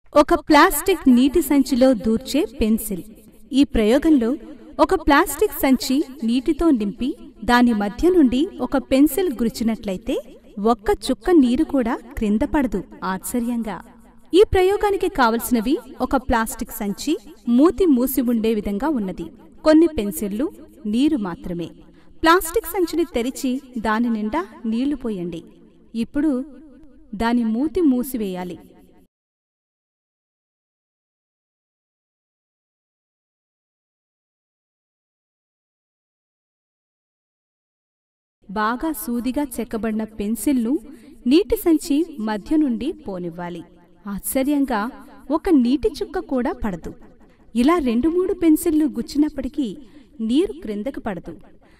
ఒక ప్లాస్టిక్ నీటి సంచిలో దూర్చే పెన్సిల్ ఈ ప్రయోగంలో ఒక ప్లాస్టిక్ సంచి నీటితో నింపి దాని మధ్య నుండి ఒక పెన్సిల్ గురిచినట్లయితే ఒక్క చుక్క నీరు కూడా క్రింద పడదు ఆశ్చర్యంగా ఈ ప్రయోగానికి కావలసినవి ఒక ప్లాస్టిక్ సంచి మూతి మూసి ఉండే విధంగా ఉన్నది కొన్ని పెన్సిళ్లు నీరు మాత్రమే ప్లాస్టిక్ సంచిని తెరిచి దాని నిండా నీళ్లు పోయండి ఇప్పుడు దాని మూతి మూసివేయాలి బాగా సూదిగా చెక్కబడిన పెన్సిల్ను నీటి సంచి మధ్య నుండి పోనివ్వాలి ఆశ్చర్యంగా ఒక నీటి చుక్క కూడా పడదు ఇలా రెండు మూడు పెన్సిళ్లు గుచ్చినప్పటికీ నీరు క్రిందకు పడదు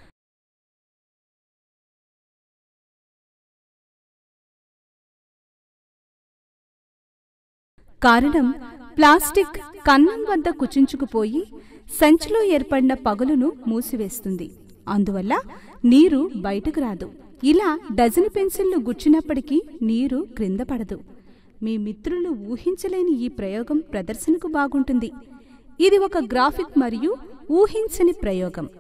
కారణం ప్లాస్టిక్ కన్నం వద్ద కుచించుకుపోయి సంచిలో ఏర్పడిన పగులును మూసివేస్తుంది అందువల్ల నీరు బయటకు రాదు ఇలా డజను పెన్సిళ్లు గుచ్చినప్పటికీ నీరు క్రింద పడదు మీ మిత్రులు ఊహించలేని ఈ ప్రయోగం ప్రదర్శనకు బాగుంటుంది ఇది ఒక గ్రాఫిక్ మరియు ఊహించని ప్రయోగం